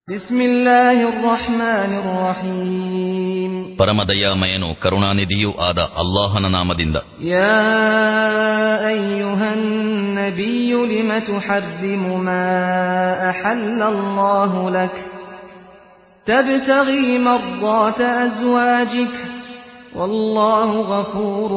بسم الله الرحمن الرحيم ಪರಮದಯಾಮಯನು ಕರುಣಾನಿಧಿಯೂ ಆದ ಅಲ್ಲಾಹನ ನಾಮದಿಂದ يا أيها النبي لم تحرم ما أحل الله لك تبتغي مرضات أزواجك والله غفور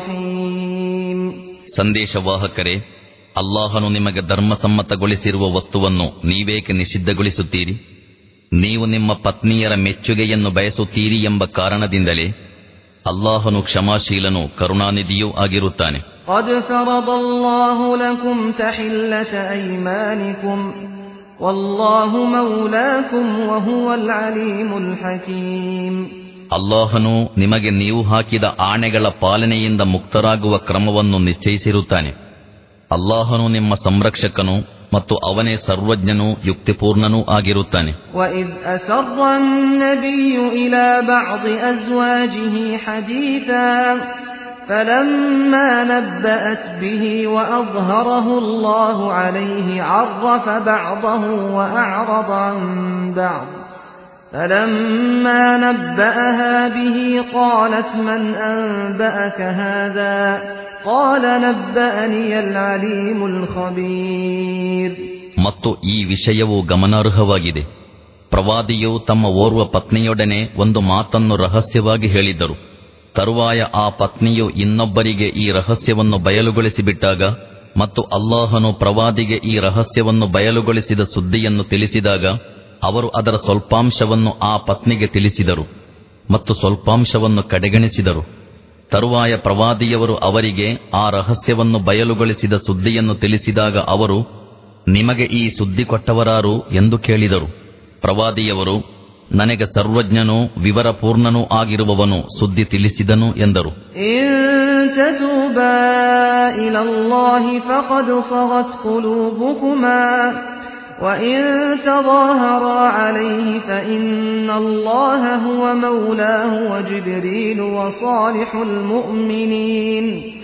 رحيم ಸಂದೇಶವಾಹಕರೇ ಅಲ್ಲಾಹನು ನಿಮಗೆ ಧರ್ಮಸಮ್ಮತಗೊಳಿಸಿರುವ ವಸ್ತುವನ್ನು ನೀವೇಕೆ ನಿಷಿದ್ಧಗೊಳಿಸುತ್ತೀರಿ ನೀವು ನಿಮ್ಮ ಪತ್ನಿಯರ ಮೆಚ್ಚುಗೆಯನ್ನು ಬಯಸುತ್ತೀರಿ ಎಂಬ ಕಾರಣದಿಂದಲೇ ಅಲ್ಲಾಹನು ಕ್ಷಮಾಶೀಲನು ಕರುಣಾನಿಧಿಯೂ ಆಗಿರುತ್ತಾನೆ قد فرض الله لكم تحلة أيمانكم والله مولاكم وهو العليم الحكيم ಅಲ್ಲಾಹನು ನಿಮಗೆ ನೀವು ಹಾಕಿದ ಆಣೆಗಳ ಪಾಲನೆಯಿಂದ ಮುಕ್ತರಾಗುವ ಕ್ರಮವನ್ನು ನಿಶ್ಚಯಿಸಿರುತ್ತಾನೆ ಅಲ್ಲಾಹನು ನಿಮ್ಮ ಸಂರಕ್ಷಕನು ಮತ್ತು ಅವನೇ ಸರ್ವಜ್ಞನೂ ಯುಕ್ತಿಪೂರ್ಣನೂ ಆಗಿರುತ್ತಾನೆ وإذ أسر النبي إلى بعض أزواجه حديثا فلما نبأت به وأظهره الله عليه عرف بعضه وأعرض عن بعض فلما نبأها به قالت من أنبأك هذا قال نبأني العليم الخبير ಮತ್ತು ಈ ವಿಷಯವು ಗಮನಾರ್ಹವಾಗಿದೆ ಪ್ರವಾದಿಯು ತಮ್ಮ ಓರ್ವ ಪತ್ನಿಯೊಡನೆ ಒಂದು ಮಾತನ್ನು ರಹಸ್ಯವಾಗಿ ಹೇಳಿದ್ದರು ತರುವಾಯ ಆ ಪತ್ನಿಯು ಇನ್ನೊಬ್ಬರಿಗೆ ಈ ರಹಸ್ಯವನ್ನು ಬಯಲುಗೊಳಿಸಿಬಿಟ್ಟಾಗ ಮತ್ತು ಅಲ್ಲಾಹನು ಪ್ರವಾದಿಗೆ ಈ ರಹಸ್ಯವನ್ನು ಬಯಲುಗೊಳಿಸಿದ ಸುದ್ದಿಯನ್ನು ತಿಳಿಸಿದಾಗ ಅವರು ಅದರ ಸ್ವಲ್ಪಾಂಶವನ್ನು ಆ ಪತ್ನಿಗೆ ತಿಳಿಸಿದರು ಮತ್ತು ಸ್ವಲ್ಪಾಂಶವನ್ನು ಕಡೆಗಣಿಸಿದರು ತರುವಾಯ ಪ್ರವಾದಿಯವರು ಅವರಿಗೆ ಆ ರಹಸ್ಯವನ್ನು ಬಯಲುಗೊಳಿಸಿದ ಸುದ್ದಿಯನ್ನು ತಿಳಿಸಿದಾಗ ಅವರು ನಿಮಗೆ ಈ ಸುದ್ದಿ ಕೊಟ್ಟವರಾರು ಎಂದು ಕೇಳಿದರು ಪ್ರವಾದಿಯವರು ನನಗೆ ಸರ್ವಜ್ಞನೂ ವಿವರಪೂರ್ಣನೂ ಆಗಿರುವವನು ಸುದ್ದಿ ತಿಳಿಸಿದನು ಎಂದರು إن تتوبا إلى الله فقد صغت قلوبكما وإن تظاهرا عليه فإن الله هو مولاه وجبريل وصالح المؤمنين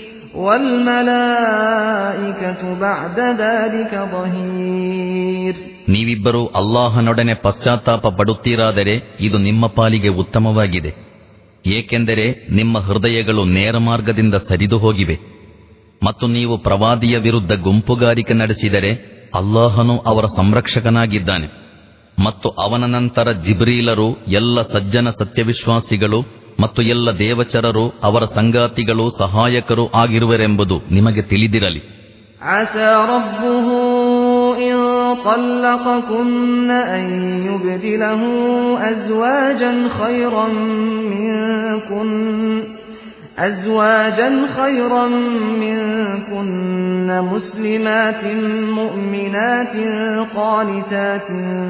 والملائكة بعد ذلك ظهير ನೀವಿಬ್ಬರು ಅಲ್ಲಾಹನೊಡನೆ ಪಶ್ಚಾತ್ತಾಪ ಪಡುತ್ತೀರಾದರೆ ಇದು ನಿಮ್ಮ ಪಾಲಿಗೆ ಉತ್ತಮವಾಗಿದೆ ಏಕೆಂದರೆ ನಿಮ್ಮ ಹೃದಯಗಳು ನೇರ ಮಾರ್ಗದಿಂದ ಸರಿದು ಹೋಗಿವೆ ಮತ್ತು ನೀವು ಪ್ರವಾದಿಯ ವಿರುದ್ಧ ಗುಂಪುಗಾರಿಕೆ ನಡೆಸಿದರೆ ಅಲ್ಲಾಹನು ಅವರ ಸಂರಕ್ಷಕನಾಗಿದ್ದಾನೆ ಮತ್ತು ಅವನ ನಂತರ ಜಿಬ್ರೀಲರು ಎಲ್ಲ ಸಜ್ಜನ ಸತ್ಯವಿಶ್ವಾಸಿಗಳು ಮತ್ತು ಎಲ್ಲ ದೇವಚರರು ಅವರ ಸಂಗಾತಿಗಳು ಸಹಾಯಕರು ಆಗಿರುವರೆಂಬುದು ನಿಮಗೆ ತಿಳಿದಿರಲಿ عسى ربه إن طلقكن أن يبدله أزواجا خيرا منكن أزواجا خيرا منكن مسلمات مؤمنات قانتات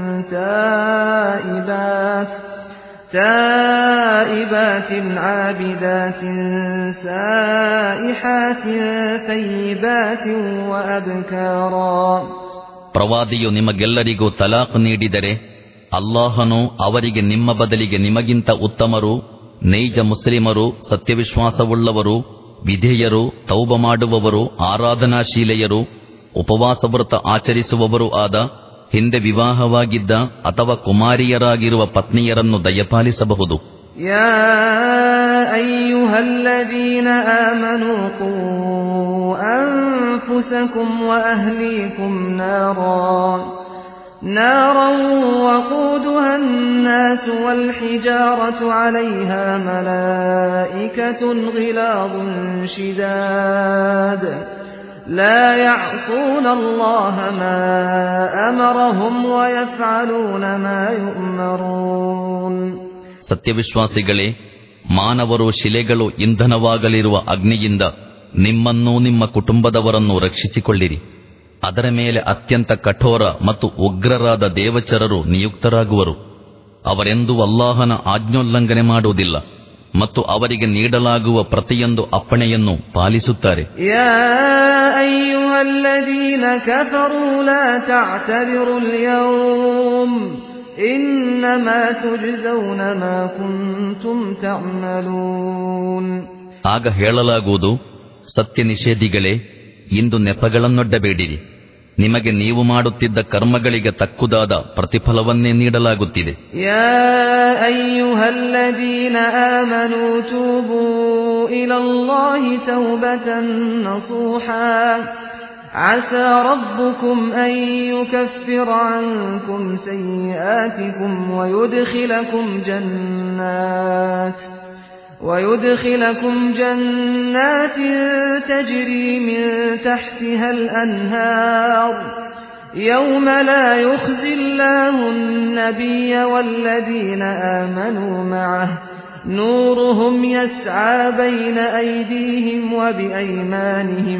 تائبات تائبات عابدات سائحات ثيبات وأبكارا ಪ್ರವಾದಿಯು ನಿಮಗೆಲ್ಲರಿಗೂ ತಲಾಖ್ ನೀಡಿದರೆ ಅಲ್ಲಾಹನು ಅವರಿಗೆ ನಿಮ್ಮ ಬದಲಿಗೆ ನಿಮಗಿಂತ ಉತ್ತಮರು ನೈಜ ಮುಸ್ಲಿಮರು ಸತ್ಯವಿಶ್ವಾಸವುಳ್ಳವರು ವಿಧೇಯರು ತೌಬ ಮಾಡುವವರು ಆರಾಧನಾಶೀಲೆಯರು ಉಪವಾಸ ವ್ರತ ಆಚರಿಸುವವರೂ ಆದ ಹಿಂದೆ ವಿವಾಹವಾಗಿದ್ದ ಅಥವಾ ಕುಮಾರಿಯರಾಗಿರುವ ಪತ್ನಿಯರನ್ನು ದಯಪಾಲಿಸಬಹುದು يا أيها الذين آمنوا قوا أنفسكم وأهليكم نارا نارا وقودها الناس والحجارة عليها ملائكة غلاظ شداد لا يعصون الله ما أمرهم ويفعلون ما يؤمرون ಸತ್ಯವಿಶ್ವಾಸಿಗಳೇ ಮಾನವರು ಶಿಲೆಗಳು ಇಂಧನವಾಗಲಿರುವ ಅಗ್ನಿಯಿಂದ ನಿಮ್ಮನ್ನೂ ನಿಮ್ಮ ಕುಟುಂಬದವರನ್ನು ರಕ್ಷಿಸಿಕೊಳ್ಳಿರಿ ಅದರ ಮೇಲೆ ಅತ್ಯಂತ ಕಠೋರ ಮತ್ತು ಉಗ್ರರಾದ ದೇವಚರರು ನಿಯುಕ್ತರಾಗುವರು ಅವರೆಂದೂ ಅಲ್ಲಾಹನ ಆಜ್ಞೋಲ್ಲಂಘನೆ ಮಾಡುವುದಿಲ್ಲ ಮತ್ತು ಅವರಿಗೆ ನೀಡಲಾಗುವ ಪ್ರತಿಯೊಂದು ಅಪ್ಪಣೆಯನ್ನು ಪಾಲಿಸುತ್ತಾರೆ يا أيها الذين كفروا لا تعتذروا اليوم إنما تجزون ما كنتم تعملون ಆಗ ಹೇಳಲಾಗುವುದು ಸತ್ಯ ನಿಷೇಧಿಗಳೇ ಇಂದು ನೆಪಗಳನ್ನೊಡ್ಡಬೇಡಿರಿ ನಿಮಗೆ ನೀವು ಮಾಡುತ್ತಿದ್ದ ಕರ್ಮಗಳಿಗೆ ತಕ್ಕುದಾದ ಪ್ರತಿಫಲವನ್ನೇ ನೀಡಲಾಗುತ್ತಿದೆ يا أيها الذين آمنوا توبوا إلى الله توبة نصوحا عسى ربكم أن يكفر عنكم سيئاتكم ويدخلكم جنات ويدخلكم جنات تجري من تحتها الأنهار يوم لا يخزي الله النبي والذين آمنوا معه نورهم يسعى بين أيديهم وبأيمانهم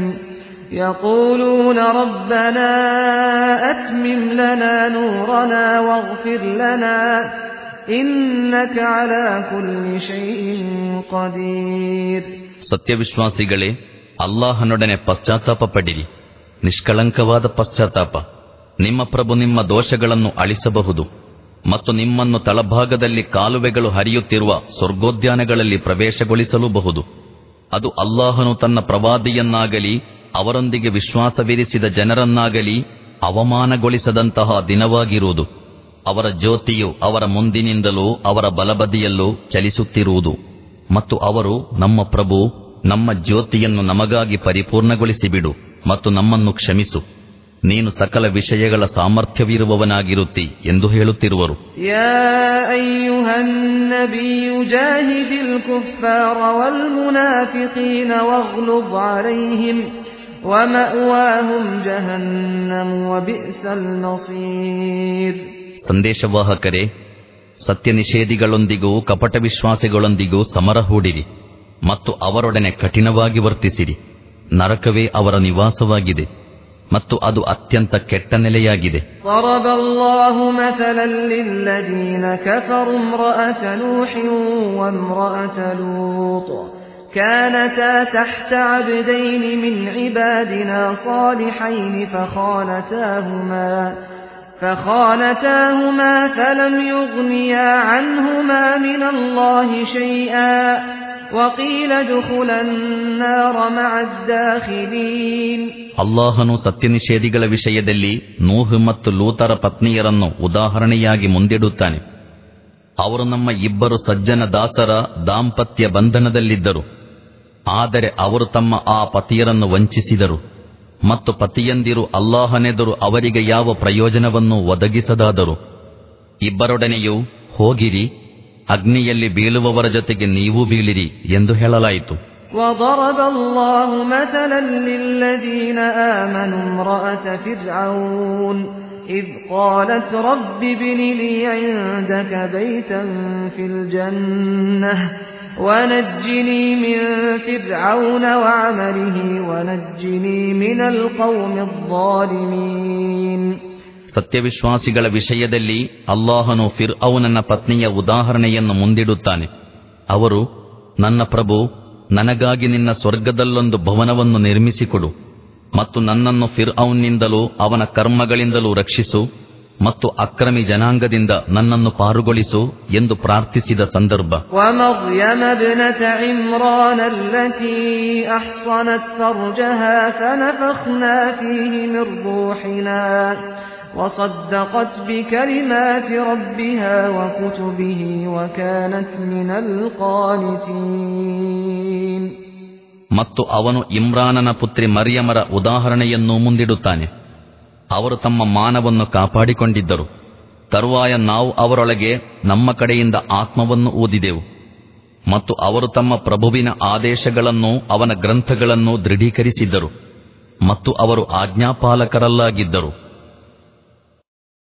يقولون ربنا أتمم لنا نورنا واغفر لنا إنك على كل شيء قدير ಸತ್ಯವಿಶ್ವಾಸಿಗಳೇ ಅಲ್ಲಾಹನೊಡನೆ ಪಶ್ಚಾತ್ತಾಪ ಪಡಿರಿ ನಿಷ್ಕಳಂಕವಾದ ಪಶ್ಚಾತ್ತಾಪ ನಿಮ್ಮ ಪ್ರಭು ನಿಮ್ಮ ದೋಷಗಳನ್ನು ಅಳಿಸಬಹುದು ಮತ್ತು ನಿಮ್ಮನ್ನು ತಳಭಾಗದಲ್ಲಿ ಕಾಲುವೆಗಳು ಹರಿಯುತ್ತಿರುವ ಸ್ವರ್ಗೋದ್ಯಾನಗಳಲ್ಲಿ ಪ್ರವೇಶಗೊಳಿಸಲೂಬಹುದು ಅದು ಅಲ್ಲಾಹನು ತನ್ನ ಪ್ರವಾದಿಯನ್ನಾಗಲಿ ಅವರೊಂದಿಗೆ ವಿಶ್ವಾಸವಿರಿಸಿದ ಜನರನ್ನಾಗಲಿ ಅವಮಾನಗೊಳಿಸದಂತಹ ದಿನವಾಗಿರುವುದು ಅವರ ಜ್ಯೋತಿಯು ಅವರ ಮುಂದಿನಿಂದಲೂ ಅವರ ಬಲಬದಿಯಲ್ಲೂ ಚಲಿಸುತ್ತಿರುವುದು ಮತ್ತು ಅವರು ನಮ್ಮ ಪ್ರಭು ನಮ್ಮ ಜ್ಯೋತಿಯನ್ನು ನಮಗಾಗಿ ಪರಿಪೂರ್ಣಗೊಳಿಸಿಬಿಡು ಮತ್ತು ನಮ್ಮನ್ನು ಕ್ಷಮಿಸು ನೀನು ಸಕಲ ವಿಷಯಗಳ ಸಾಮರ್ಥ್ಯವಿರುವವನಾಗಿರುತ್ತಿ ಎಂದು ಹೇಳುತ್ತಿರುವರು يا أيها النبي جاهد الكفار والمنافقين واغلظ عليهم ومأواهم جهنم وبئس المصير ಸಂದೇಶವಾಹಕರೇ ಸತ್ಯ ನಿಷೇಧಿಗಳೊಂದಿಗೂ ಕಪಟ ವಿಶ್ವಾಸಿಗಳೊಂದಿಗೂ ಸಮರ ಹೂಡಿರಿ ಮತ್ತು ಅವರೊಡನೆ ಕಠಿಣವಾಗಿ ವರ್ತಿಸಿರಿ ನರಕವೇ ಅವರ ನಿವಾಸವಾಗಿದೆ ಮತ್ತು ಅದು ಅತ್ಯಂತ ಕೆಟ್ಟ ನೆಲೆಯಾಗಿದೆ ضرب الله مثلا للذين كفروا امرأة نوح وامرأة لوط كانتا تحت عبدين من عبادنا صالحين فخانتاهما فخانتاهما فلم يغنيا عنهما من الله شيئا وقيل ادخلا النار مع الداخلين ಅಲ್ಲಾಹನು ಸತ್ಯ ನಿಷೇಧಿಗಳ ವಿಷಯದಲ್ಲಿ ನೂಹ್ ಮತ್ತು ಲೂತರ ಪತ್ನಿಯರನ್ನು ಉದಾಹರಣೆಯಾಗಿ ಮುಂದಿಡುತ್ತಾನೆ ಅವರು ನಮ್ಮ ಇಬ್ಬರು ಸಜ್ಜನ ದಾಸರ ದಾಂಪತ್ಯ ಬಂಧನದಲ್ಲಿದ್ದರು ಆದರೆ ಅವರು ತಮ್ಮ ಆ ಪತಿಯರನ್ನು ವಂಚಿಸಿದರು ಮತ್ತು ಪತಿಯಂದಿರು ಅಲ್ಲಾಹನೆದುರು ಅವರಿಗೆ ಯಾವ ಪ್ರಯೋಜನವನ್ನು ಒದಗಿಸದಾದರು ಇಬ್ಬರೊಡನೆಯೂ ಹೋಗಿರಿ ಅಗ್ನಿಯಲ್ಲಿ ಬೀಳುವವರ ಜೊತೆಗೆ ನೀವೂ ಬೀಳಿರಿ ಎಂದು ಹೇಳಲಾಯಿತು وضرب الله مثلا للذين آمنوا امرأة فرعون إذ قالت رب ابن لي عندك بيتا في الجنة ونجني من فرعون وعمله ونجني من القوم الظالمين ಸತ್ಯವಿಶ್ವಾಸಿಗಳ ವಿಷಯದಲ್ಲಿ ಅಲ್ಲಾಹನು ಫಿರ್ ಅವನನ್ನ ಪತ್ನಿಯ ಉದಾಹರಣೆಯನ್ನು ಮುಂದಿಡುತ್ತಾನೆ ಅವರು ನನ್ನ ಪ್ರಭು ನನಗಾಗಿ ನಿನ್ನ ಸ್ವರ್ಗದಲ್ಲೊಂದು ಭವನವನ್ನು ನಿರ್ಮಿಸಿಕೊಡು ಮತ್ತು ನನ್ನನ್ನು ಫಿರ್ ಅವನಿಂದಲೂ ಅವನ ಕರ್ಮಗಳಿಂದಲೂ ರಕ್ಷಿಸು ಮತ್ತು ಅಕ್ರಮಿ ಜನಾಂಗದಿಂದ ನನ್ನನ್ನು ಪಾರುಗೊಳಿಸು ಎಂದು ಪ್ರಾರ್ಥಿಸಿದ ಸಂದರ್ಭ ومريم ابنة عمران التي أحصنت فرجها فنفخنا فيه من روحنا وصدقت بكلمات ربها وكتبه وكانت من القانتين ಮತ್ತು ಅವನು ಇಮ್ರಾನನ ಪುತ್ರಿ ಮರಿಯಮರ ಉದಾಹರಣೆಯನ್ನೂ ಮುಂದಿಡುತ್ತಾನೆ ಅವರು ತಮ್ಮ ಮಾನವನ್ನು ಕಾಪಾಡಿಕೊಂಡಿದ್ದರು ತರುವಾಯ ನಾವು ಅವರೊಳಗೆ ನಮ್ಮ ಕಡೆಯಿಂದ ಆತ್ಮವನ್ನು ಓದಿದೆವು ಮತ್ತು ಅವರು ತಮ್ಮ ಪ್ರಭುವಿನ ಆದೇಶಗಳನ್ನು ಅವನ ಗ್ರಂಥಗಳನ್ನು ದೃಢೀಕರಿಸಿದ್ದರು ಮತ್ತು ಅವರು ಆಜ್ಞಾಪಾಲಕರಲ್ಲಾಗಿದ್ದರು